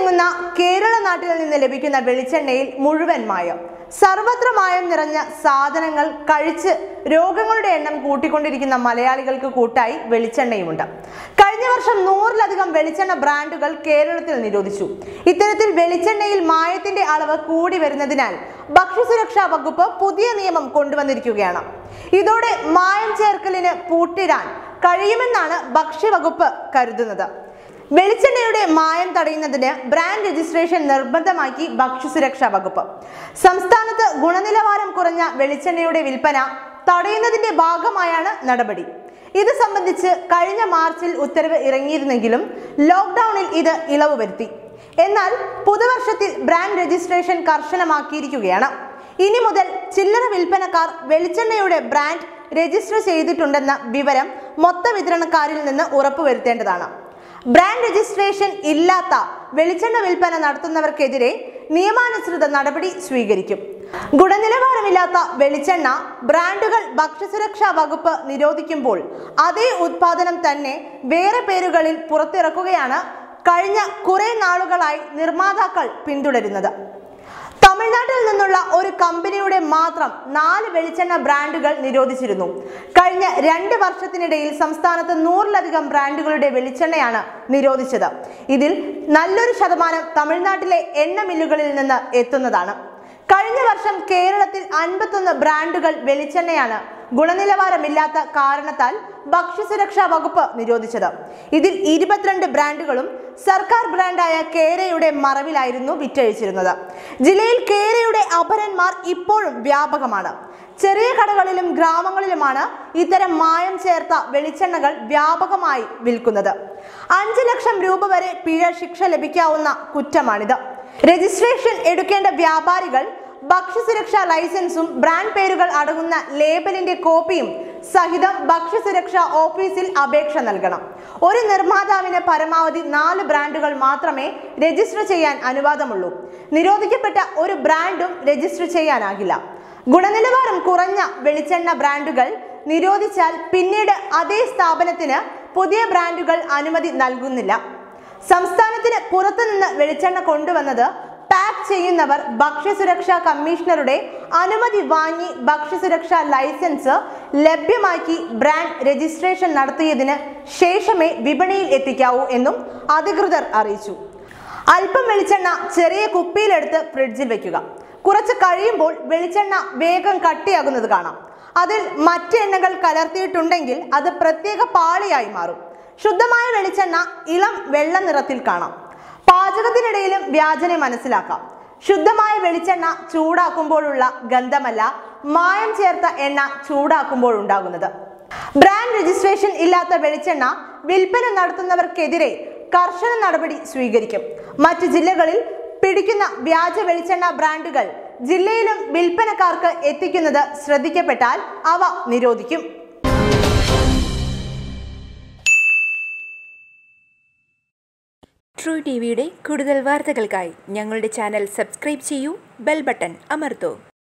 തിങ്ങുന്ന കേരള നാട്ടിൽ നിന്ന് ലഭിക്കുന്ന വെളിച്ചെണ്ണയിൽ മുഴുവൻ മായം സർവത്ര മായം നിറഞ്ഞ സാധനങ്ങൾ കഴിച്ച് രോഗങ്ങളുടെ എണ്ണം കൂട്ടിക്കൊണ്ടിരിക്കുന്ന മലയാളികൾക്ക് കൂട്ടായി വെളിച്ചെണ്ണയുമുണ്ട് കഴിഞ്ഞ വർഷം നൂറിലധികം വെളിച്ചെണ്ണ ബ്രാൻഡുകൾ കേരളത്തിൽ നിരോധിച്ചു ഇത്തരത്തിൽ വെളിച്ചെണ്ണയിൽ മായത്തിന്റെ അളവ് കൂടി വരുന്നതിനാൽ ഭക്ഷ്യസുരക്ഷാ വകുപ്പ് പുതിയ നിയമം കൊണ്ടുവന്നിരിക്കുകയാണ് ഇതോടെ മായം ചേർക്കലിന് പൂട്ടിടാൻ കഴിയുമെന്നാണ് ഭക്ഷ്യവകുപ്പ് കരുതുന്നത് വെളിച്ചെണ്ണയുടെ മായം തടയുന്നതിന് ബ്രാൻഡ് രജിസ്ട്രേഷൻ നിർബന്ധമാക്കി ഭക്ഷ്യസുരക്ഷാ വകുപ്പ് സംസ്ഥാനത്ത് ഗുണനിലവാരം കുറഞ്ഞ വെളിച്ചെണ്ണയുടെ വിൽപ്പന തടയുന്നതിന്റെ ഭാഗമായാണ് നടപടി ഇത് സംബന്ധിച്ച് കഴിഞ്ഞ മാർച്ചിൽ ഉത്തരവ് ഇറങ്ങിയിരുന്നെങ്കിലും ലോക്ക്ഡൌണിൽ ഇത് ഇളവ് വരുത്തി എന്നാൽ പുതുവർഷത്തിൽ ബ്രാൻഡ് രജിസ്ട്രേഷൻ കർശനമാക്കിയിരിക്കുകയാണ് ഇനി മുതൽ ചില്ലറ വിൽപ്പനക്കാർ വെളിച്ചെണ്ണയുടെ ബ്രാൻഡ് രജിസ്റ്റർ ചെയ്തിട്ടുണ്ടെന്ന വിവരം മൊത്ത വിതരണക്കാരിൽ നിന്ന് ഉറപ്പുവരുത്തേണ്ടതാണ് ബ്രാൻഡ് രജിസ്ട്രേഷൻ ഇല്ലാത്ത വെളിച്ചെണ്ണ വിൽപ്പന നടത്തുന്നവർക്കെതിരെ നിയമാനുസൃത നടപടി സ്വീകരിക്കും ഗുണനിലവാരമില്ലാത്ത വെളിച്ചെണ്ണ ബ്രാൻഡുകൾ ഭക്ഷ്യസുരക്ഷാ വകുപ്പ് നിരോധിക്കുമ്പോൾ അതേ ഉത്പാദനം തന്നെ വേറെ പേരുകളിൽ പുറത്തിറക്കുകയാണ് കഴിഞ്ഞ കുറെ നാളുകളായി നിർമ്മാതാക്കൾ പിന്തുടരുന്നത് തമിഴ്നാട്ടിൽ നിന്നുള്ള ഒരു കമ്പനിയുടെ മാത്രം നാല് വെളിച്ചെണ്ണ ബ്രാൻഡുകൾ നിരോധിച്ചിരുന്നു കഴിഞ്ഞ രണ്ട് വർഷത്തിനിടയിൽ സംസ്ഥാനത്ത് നൂറിലധികം ബ്രാൻഡുകളുടെ വെളിച്ചെണ്ണയാണ് നിരോധിച്ചത് ഇതിൽ നല്ലൊരു ശതമാനം തമിഴ്നാട്ടിലെ എണ്ണ മില്ലുകളിൽ നിന്ന് എത്തുന്നതാണ് കഴിഞ്ഞ വർഷം കേരളത്തിൽ അൻപത്തൊന്ന് ബ്രാൻഡുകൾ വെളിച്ചെണ്ണയാണ് ഗുണനിലവാരമില്ലാത്ത കാരണത്താൽ ഭക്ഷ്യസുരക്ഷാ വകുപ്പ് നിരോധിച്ചത് ഇതിൽ ഇരുപത്തിരണ്ട് ബ്രാൻഡുകളും സർക്കാർ ബ്രാൻഡായ കേരയുടെ മറവിലായിരുന്നു വിറ്റഴിച്ചിരുന്നത് ജില്ലയിൽ കേരയുടെ അപരന്മാർ ഇപ്പോഴും വ്യാപകമാണ് ചെറിയ കടകളിലും ഗ്രാമങ്ങളിലുമാണ് ഇത്തരം മായം ചേർത്ത വെളിച്ചെണ്ണകൾ വ്യാപകമായി വിൽക്കുന്നത് അഞ്ച് ലക്ഷം രൂപ വരെ പിഴ ശിക്ഷ ലഭിക്കാവുന്ന കുറ്റമാണിത് രജിസ്ട്രേഷൻ എടുക്കേണ്ട വ്യാപാരികൾ ഭക്ഷ്യസുരക്ഷാ ലൈസൻസും ബ്രാൻഡ് പേരുകൾ അടങ്ങുന്ന ലേബലിന്റെ കോപ്പിയും സഹിതം ഭക്ഷ്യസുരക്ഷാ ഓഫീസിൽ അപേക്ഷ നൽകണം ഒരു നിർമ്മാതാവിന് പരമാവധി നാല് ബ്രാൻഡുകൾ മാത്രമേ രജിസ്റ്റർ ചെയ്യാൻ അനുവാദമുള്ളൂ നിരോധിക്കപ്പെട്ട ഒരു ബ്രാൻഡും രജിസ്റ്റർ ചെയ്യാനാകില്ല ഗുണനിലവാരം കുറഞ്ഞ വെളിച്ചെണ്ണ ബ്രാൻഡുകൾ നിരോധിച്ചാൽ പിന്നീട് അതേ സ്ഥാപനത്തിന് പുതിയ ബ്രാൻഡുകൾ അനുമതി നൽകുന്നില്ല സംസ്ഥാനത്തിന് പുറത്തുനിന്ന് വെളിച്ചെണ്ണ കൊണ്ടുവന്നത് പാക്ക് ചെയ്യുന്നവർ ഭക്ഷ്യസുരക്ഷാ കമ്മീഷണറുടെ അനുമതി വാങ്ങി ഭക്ഷ്യസുരക്ഷാ ലൈസൻസ് ലഭ്യമാക്കി ബ്രാൻഡ് രജിസ്ട്രേഷൻ നടത്തിയതിന് ശേഷമേ വിപണിയിൽ എത്തിക്കാവൂ എന്നും അധികൃതർ അറിയിച്ചു അല്പം വെളിച്ചെണ്ണ ചെറിയ കുപ്പിയിലെടുത്ത് ഫ്രിഡ്ജിൽ വെക്കുക കുറച്ച് കഴിയുമ്പോൾ വെളിച്ചെണ്ണ വേഗം കട്ടിയാകുന്നത് കാണാം അതിൽ മറ്റ് എണ്ണകൾ കലർത്തിയിട്ടുണ്ടെങ്കിൽ അത് പ്രത്യേക പാളിയായി മാറും ശുദ്ധമായ വെളിച്ചെണ്ണ ഇളം വെള്ള നിറത്തിൽ കാണാം പാചകത്തിനിടയിലും വ്യാജനെ മനസ്സിലാക്കാം ശുദ്ധമായ വെളിച്ചെണ്ണ ചൂടാക്കുമ്പോഴുള്ള ഗന്ധമല്ല മായം ചേർത്ത എണ്ണ ചൂടാക്കുമ്പോൾ ഉണ്ടാകുന്നത് ബ്രാൻഡ് രജിസ്ട്രേഷൻ ഇല്ലാത്ത വെളിച്ചെണ്ണ വിൽപ്പന നടത്തുന്നവർക്കെതിരെ കർശന നടപടി സ്വീകരിക്കും മറ്റ് ജില്ലകളിൽ പിടിക്കുന്ന വ്യാജ വെളിച്ചെണ്ണ ബ്രാൻഡുകൾ ജില്ലയിലും വിൽപ്പനക്കാർക്ക് എത്തിക്കുന്നത് ശ്രദ്ധിക്കപ്പെട്ടാൽ അവ നിരോധിക്കും ട്രൂ ടി വിയുടെ കൂടുതൽ വാർത്തകൾക്കായി ഞങ്ങളുടെ ചാനൽ സബ്സ്ക്രൈബ് ചെയ്യൂ ബെൽ ബട്ടൺ അമർത്തൂ